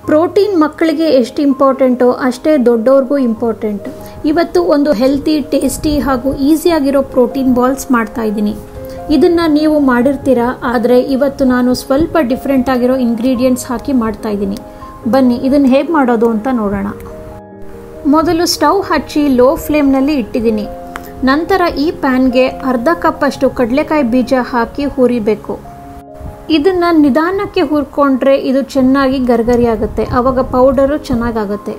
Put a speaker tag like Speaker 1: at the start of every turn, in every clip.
Speaker 1: protein ಮಕ್ಕಳಿಗೆ ಎಷ್ಟು ಇಂಪಾರ್ಟೆಂಟೋ ಅಷ್ಟೇ ದೊಡ್ಡವ್ರಿಗೂ ಇಂಪಾರ್ಟೆಂಟ್ ಇವತ್ತು ಒಂದು ಹೆಲ್ತಿ ಟೇಸ್ಟಿ ಹಾಗೂ ಈಸಿಯಾಗಿರೋ ಪ್ರೋಟೀನ್ ಬಾಲ್ಸ್ ಮಾಡ್ತಾ ಇದ್ದೀನಿ ಇದನ್ನು ನೀವು ಮಾಡಿರ್ತೀರಾ ಆದರೆ ಇವತ್ತು ನಾನು ಸ್ವಲ್ಪ ಡಿಫ್ರೆಂಟ್ ಆಗಿರೋ ಇಂಗ್ರೀಡಿಯೆಂಟ್ಸ್ ಹಾಕಿ ಮಾಡ್ತಾ ಇದ್ದೀನಿ ಬನ್ನಿ ಇದನ್ನು ಹೇಗೆ ಮಾಡೋದು ಅಂತ ನೋಡೋಣ ಮೊದಲು ಸ್ಟವ್ ಹಚ್ಚಿ ಲೋ ಫ್ಲೇಮ್ನಲ್ಲಿ ಇಟ್ಟಿದ್ದೀನಿ ನಂತರ ಈ ಪ್ಯಾನ್ಗೆ ಅರ್ಧ ಕಪ್ಪಷ್ಟು ಕಡಲೆಕಾಯಿ ಬೀಜ ಹಾಕಿ ಹುರಿಬೇಕು ಇದನ್ನು ನಿಧಾನಕ್ಕೆ ಹುರ್ಕೊಂಡ್ರೆ ಇದು ಚೆನ್ನಾಗಿ ಗರ್ಗರಿ ಆಗುತ್ತೆ ಆವಾಗ ಪೌಡರು ಚೆನ್ನಾಗಾಗುತ್ತೆ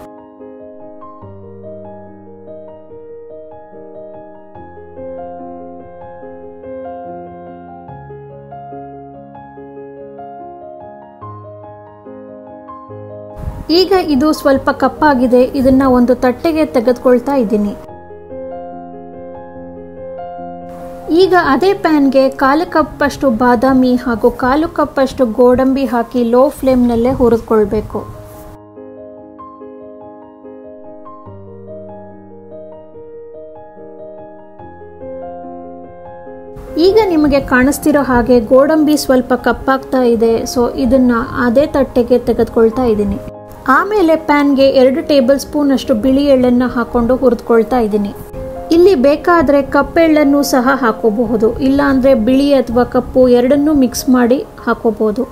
Speaker 1: ಈಗ ಇದು ಸ್ವಲ್ಪ ಕಪ್ಪಾಗಿದೆ ಇದನ್ನ ಒಂದು ತಟ್ಟೆಗೆ ತೆಗೆದುಕೊಳ್ತಾ ಇದ್ದೀನಿ ಈಗ ಅದೇ ಪ್ಯಾನ್ಗೆ ಕಾಲು ಕಪ್ಪಷ್ಟು ಬಾದಾಮಿ ಹಾಗೂ ಕಾಲು ಕಪ್ಪಷ್ಟು ಗೋಡಂಬಿ ಹಾಕಿ ಲೋ ಫ್ಲೇಮ್ನಲ್ಲೇ ಹುರಿದುಕೊಳ್ಬೇಕು ಈಗ ನಿಮಗೆ ಕಾಣಿಸ್ತಿರೋ ಹಾಗೆ ಗೋಡಂಬಿ ಸ್ವಲ್ಪ ಕಪ್ಪಾಗ್ತಾ ಇದೆ ಸೊ ಇದನ್ನ ಅದೇ ತಟ್ಟೆಗೆ ತೆಗೆದುಕೊಳ್ತಾ ಇದ್ದೀನಿ ಆಮೇಲೆ ಪ್ಯಾನ್ಗೆ ಎರಡು ಟೇಬಲ್ ಸ್ಪೂನ್ ಅಷ್ಟು ಬಿಳಿ ಎಳ್ಳನ್ನು ಹಾಕೊಂಡು ಹುರಿದುಕೊಳ್ತಾ ಇದ್ದೀನಿ ಇಲ್ಲಿ ಬೇಕಾದರೆ ಕಪ್ಪೆಳ್ಳನ್ನು ಸಹ ಹಾಕೋಬಹುದು ಇಲ್ಲಾಂದರೆ ಬಿಳಿ ಅಥವಾ ಕಪ್ಪು ಎರಡನ್ನೂ ಮಿಕ್ಸ್ ಮಾಡಿ ಹಾಕೋಬಹುದು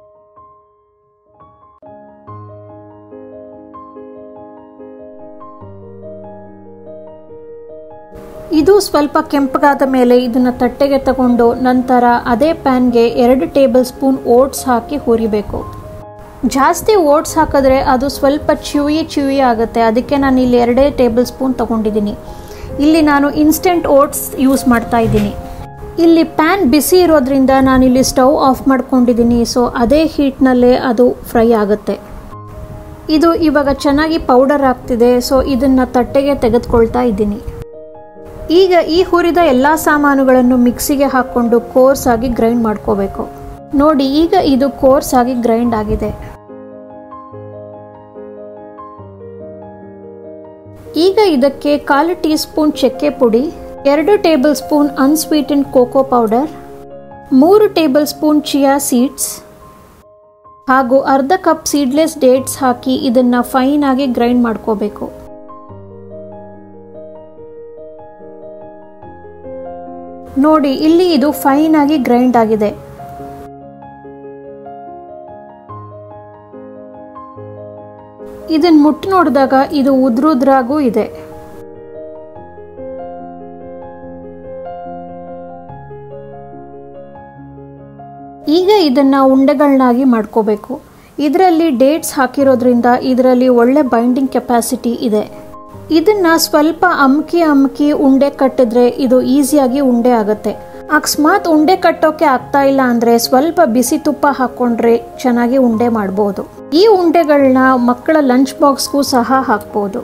Speaker 1: ಇದು ಸ್ವಲ್ಪ ಕೆಂಪಗಾದ ಮೇಲೆ ಇದನ್ನು ತಟ್ಟೆಗೆ ತಗೊಂಡು ನಂತರ ಅದೇ ಪ್ಯಾನ್ಗೆ ಎರಡು ಟೇಬಲ್ ಸ್ಪೂನ್ ಓಟ್ಸ್ ಹಾಕಿ ಹುರಿಬೇಕು ಜಾಸ್ತಿ ಓಟ್ಸ್ ಹಾಕಿದ್ರೆ ಅದು ಸ್ವಲ್ಪ ಚ್ಯೂಯಿ ಚ್ಯೂಯಿ ಆಗುತ್ತೆ ಅದಕ್ಕೆ ನಾನು ಇಲ್ಲಿ ಎರಡೇ ಟೇಬಲ್ ಸ್ಪೂನ್ ತಗೊಂಡಿದ್ದೀನಿ ಇಲ್ಲಿ ನಾನು ಇನ್ಸ್ಟೆಂಟ್ ಓಟ್ಸ್ ಯೂಸ್ ಮಾಡ್ತಾ ಇದ್ದೀನಿ ಇಲ್ಲಿ ಪ್ಯಾನ್ ಬಿಸಿ ಇರೋದ್ರಿಂದ ನಾನಿಲ್ಲಿ ಸ್ಟವ್ ಆಫ್ ಮಾಡ್ಕೊಂಡಿದ್ದೀನಿ ಸೊ ಅದೇ ಹೀಟ್ನಲ್ಲೇ ಅದು ಫ್ರೈ ಆಗುತ್ತೆ ಇದು ಇವಾಗ ಚೆನ್ನಾಗಿ ಪೌಡರ್ ಆಗ್ತಿದೆ ಸೊ ಇದನ್ನು ತಟ್ಟೆಗೆ ತೆಗೆದುಕೊಳ್ತಾ ಇದ್ದೀನಿ ಈಗ ಈ ಹುರಿದ ಎಲ್ಲ ಸಾಮಾನುಗಳನ್ನು ಮಿಕ್ಸಿಗೆ ಹಾಕ್ಕೊಂಡು ಕೋರ್ಸ್ ಆಗಿ ಗ್ರೈಂಡ್ ಮಾಡ್ಕೋಬೇಕು ನೋಡಿ ಈಗ ಇದು ಕೋರ್ಸ್ ಆಗಿ ಗ್ರೈಂಡ್ ಆಗಿದೆ ಈಗ ಇದಕ್ಕೆ ಕಾಲು ಟೀ ಸ್ಪೂನ್ ಚಕ್ಕೆ ಪುಡಿ ಎರಡು table spoon unsweetened cocoa powder ಮೂರು ಟೇಬಲ್ ಸ್ಪೂನ್ ಚಿಯಾ ಸೀಡ್ಸ್ ಹಾಗೂ ಅರ್ಧ ಕಪ್ ಸೀಡ್ಲೆಸ್ ಡೇಟ್ಸ್ ಹಾಕಿ ಇದನ್ನು ಫೈನ್ ಆಗಿ ಗ್ರೈಂಡ್ ಮಾಡ್ಕೋಬೇಕು ನೋಡಿ ಇಲ್ಲಿ ಇದು ಫೈನ್ ಆಗಿ ಗ್ರೈಂಡ್ ಆಗಿದೆ ಇದನ್ನು ಮುಟ್ಟು ನೋಡಿದಾಗ ಇದು ಉದ್ರುದ್ರಾಗೂ ಇದೆ ಈಗ ಇದನ್ನ ಉಂಡೆಗಳನ್ನಾಗಿ ಮಾಡ್ಕೋಬೇಕು ಇದರಲ್ಲಿ ಡೇಟ್ಸ್ ಹಾಕಿರೋದ್ರಿಂದ ಇದರಲ್ಲಿ ಒಳ್ಳೆ ಬೈಂಡಿಂಗ್ ಕೆಪಾಸಿಟಿ ಇದೆ ಇದನ್ನ ಸ್ವಲ್ಪ ಅಮ್ಕಿ ಅಮ್ಕಿ ಉಂಡೆ ಕಟ್ಟಿದ್ರೆ ಇದು ಈಸಿಯಾಗಿ ಉಂಡೆ ಆಗುತ್ತೆ ಅಕಸ್ಮಾತ್ ಉಂಡೆ ಕಟ್ಟೋಕೆ ಆಗ್ತಾ ಇಲ್ಲ ಅಂದ್ರೆ ಸ್ವಲ್ಪ ಬಿಸಿ ತುಪ್ಪ ಹಾಕೊಂಡ್ರೆ ಚೆನ್ನಾಗಿ ಉಂಡೆ ಮಾಡಬಹುದು ಈ ಉಂಡೆಗಳನ್ನ ಮಕ್ಕಳ ಲಂಚ್ ಬಾಕ್ಸ್ಗೂ ಸಹ ಹಾಕ್ಬೋದು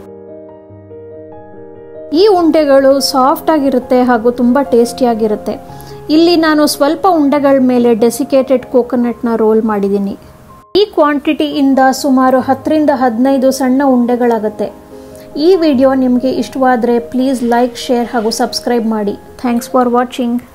Speaker 1: ಈ ಉಂಡೆಗಳು ಸಾಫ್ಟ್ ಆಗಿರುತ್ತೆ ಹಾಗೂ ತುಂಬಾ ಟೇಸ್ಟಿಯಾಗಿರುತ್ತೆ ಇಲ್ಲಿ ನಾನು ಸ್ವಲ್ಪ ಉಂಡೆಗಳ ಮೇಲೆ ಡೆಸಿಕೇಟೆಡ್ ಕೋಕೋನಟ್ನ ರೋಲ್ ಮಾಡಿದ್ದೀನಿ ಈ ಕ್ವಾಂಟಿಟಿಯಿಂದ ಸುಮಾರು ಹತ್ತರಿಂದ ಹದಿನೈದು ಸಣ್ಣ ಉಂಡೆಗಳಾಗುತ್ತೆ ಈ ವಿಡಿಯೋ ನಿಮಗೆ ಇಷ್ಟವಾದರೆ ಪ್ಲೀಸ್ ಲೈಕ್ ಶೇರ್ ಹಾಗೂ ಸಬ್ಸ್ಕ್ರೈಬ್ ಮಾಡಿ ಥ್ಯಾಂಕ್ಸ್ ಫಾರ್ ವಾಚಿಂಗ್